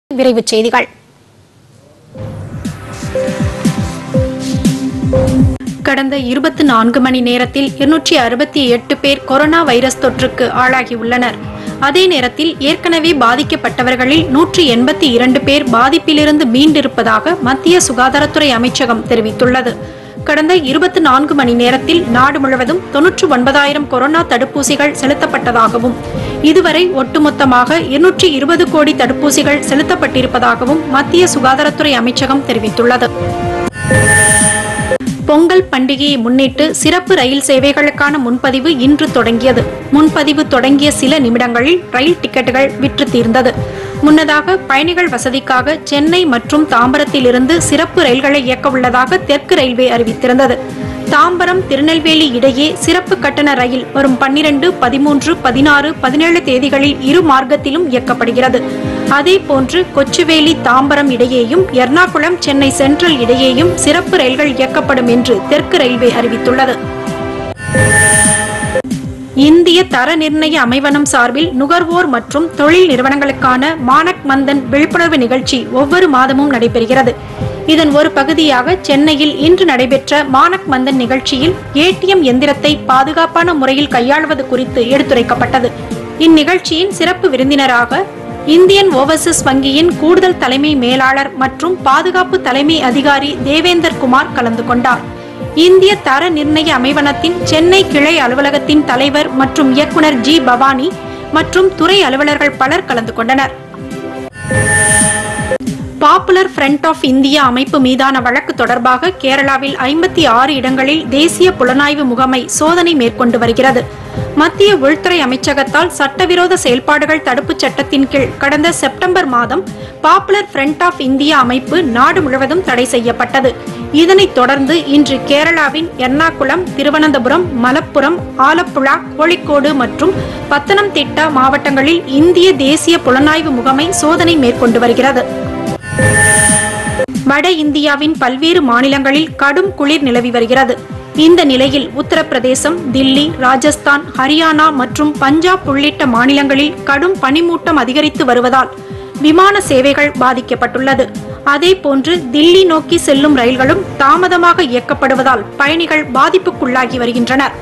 விரைவுச் செய்திகள் கடந்த இருபத்தி நான்கு மணி நேரத்தில் இருநூற்றி அறுபத்தி எட்டு பேர் கொரோனா வைரஸ் தொற்றுக்கு ஆளாகியுள்ளனர் அதே நேரத்தில் ஏற்கனவே பாதிக்கப்பட்டவர்களில் நூற்றி எண்பத்தி இரண்டு பேர் பாதிப்பிலிருந்து மீண்டிருப்பதாக மத்திய சுகாதாரத்துறை அமைச்சகம் தெரிவித்துள்ளது கடந்த இருபத்தி நான்கு மணி நேரத்தில் நாடு முழுவதும் தொன்னூற்று ஒன்பதாயிரம் கொரோனா தடுப்பூசிகள் செலுத்தப்பட்டதாகவும் இதுவரை ஒட்டுமொத்தமாக இருநூற்றி இருபது கோடி தடுப்பூசிகள் செலுத்தப்பட்டிருப்பதாகவும் மத்திய சுகாதாரத்துறை அமைச்சகம் தெரிவித்துள்ளது பொங்கல் பண்டிகையை முன்னிட்டு சிறப்பு ரயில் சேவைகளுக்கான முன்பதிவு இன்று தொடங்கியது முன்பதிவு தொடங்கிய சில நிமிடங்களில் ரயில் டிக்கெட்டுகள் விற்று தீர்ந்தது முன்னதாக பயணிகள் வசதிக்காக சென்னை மற்றும் தாம்பரத்திலிருந்து சிறப்பு ரயில்களை இயக்க உள்ளதாக தெற்கு ரயில்வே அறிவித்திருந்தது தாம்பரம் திருநெல்வேலி இடையே சிறப்பு கட்டண ரயில் வரும் பன்னிரண்டு பதிமூன்று பதினாறு பதினேழு தேதிகளில் இரு மார்க்கத்திலும் இயக்கப்படுகிறது அதேபோன்று கொச்சுவேலி தாம்பரம் இடையேயும் எர்ணாகுளம் சென்னை சென்ட்ரல் இடையேயும் சிறப்பு ரயில்கள் இயக்கப்படும் என்று தெற்கு ரயில்வே அறிவித்துள்ளது இந்திய தர நிர்ணய அமைவனம் சார்பில் நுகர்வோர் மற்றும் தொழில் நிறுவனங்களுக்கான மானக் மந்தன் விழிப்புணர்வு நிகழ்ச்சி ஒவ்வொரு மாதமும் நடைபெறுகிறது இதன் ஒரு பகுதியாக சென்னையில் இன்று நடைபெற்ற மானக் மந்தன் நிகழ்ச்சியில் ஏடிஎம் எந்திரத்தை பாதுகாப்பான முறையில் கையாளுவது குறித்து எடுத்துரைக்கப்பட்டது இந்நிகழ்ச்சியின் சிறப்பு விருந்தினராக இந்தியன் ஓவர்சீஸ் வங்கியின் கூடுதல் தலைமை மேலாளர் மற்றும் பாதுகாப்பு தலைமை அதிகாரி தேவேந்தர் குமார் கலந்து கொண்டார் இந்திய தர நிர்ணய அமைவனத்தின் சென்னை கிளை அலுவலகத்தின் தலைவர் மற்றும் இயக்குனர் ஜி பவானி மற்றும் துறை அலுவலர்கள் பலர் கலந்து கொண்டனர் பாப்புலர் ஃப்ரண்ட் ஆஃப் இந்தியா அமைப்பு மீதான வழக்கு தொடர்பாக கேரளாவில் ஐம்பத்தி ஆறு இடங்களில் தேசிய புலனாய்வு முகமை சோதனை மேற்கொண்டு வருகிறது மத்திய உள்துறை அமைச்சகத்தால் சட்டவிரோத செயல்பாடுகள் தடுப்புச் சட்டத்தின் கீழ் கடந்த செப்டம்பர் மாதம் பாப்புலர் ஃப்ரண்ட் ஆஃப் இந்தியா அமைப்பு நாடு முழுவதும் தடை செய்யப்பட்டது இதனைத் தொடர்ந்து இன்று கேரளாவின் எர்ணாகுளம் திருவனந்தபுரம் மலப்புரம் ஆலப்புழா கோழிக்கோடு மற்றும் பத்தனம்திட்டா மாவட்டங்களில் இந்திய தேசிய புலனாய்வு முகமை சோதனை மேற்கொண்டு வருகிறது வட இந்தியாவின் பல்வேறு மாநிலங்களில் கடும் குளிர் நிலவி வருகிறது இந்த நிலையில் உத்தரப்பிரதேசம் தில்லி ராஜஸ்தான் ஹரியானா மற்றும் பஞ்சாப் உள்ளிட்ட மாநிலங்களில் கடும் பனிமூட்டம் அதிகரித்து வருவதால் விமான சேவைகள் பாதிக்கப்பட்டுள்ளது அதேபோன்று தில்லி நோக்கி செல்லும் ரயில்களும் தாமதமாக இயக்கப்படுவதால் பயணிகள் பாதிப்புக்குள்ளாகி வருகின்றனர்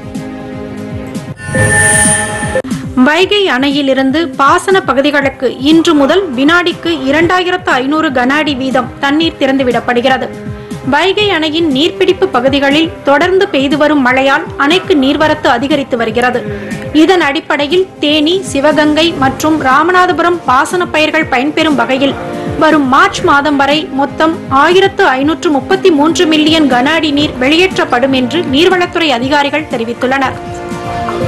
வைகை அணையிலிருந்து பாசன பகுதிகளுக்கு இன்று முதல் வினாடிக்கு இரண்டாயிரத்து ஐநூறு கன அடி வீதம் தண்ணீர் திறந்துவிடப்படுகிறது வைகை அணையின் நீர்பிடிப்பு பகுதிகளில் தொடர்ந்து பெய்து வரும் மழையால் அணைக்கு நீர்வரத்து அதிகரித்து வருகிறது இதன் அடிப்படையில் தேனி சிவகங்கை மற்றும் ராமநாதபுரம் பாசன பயிர்கள் பயன்பெறும் வகையில் வரும் மார்ச் மாதம் வரை மொத்தம் ஆயிரத்து ஐநூற்று முப்பத்தி மூன்று மில்லியன் கன அடி நீர் வெளியேற்றப்படும் என்று நீர்வளத்துறை அதிகாரிகள் தெரிவித்துள்ளனர்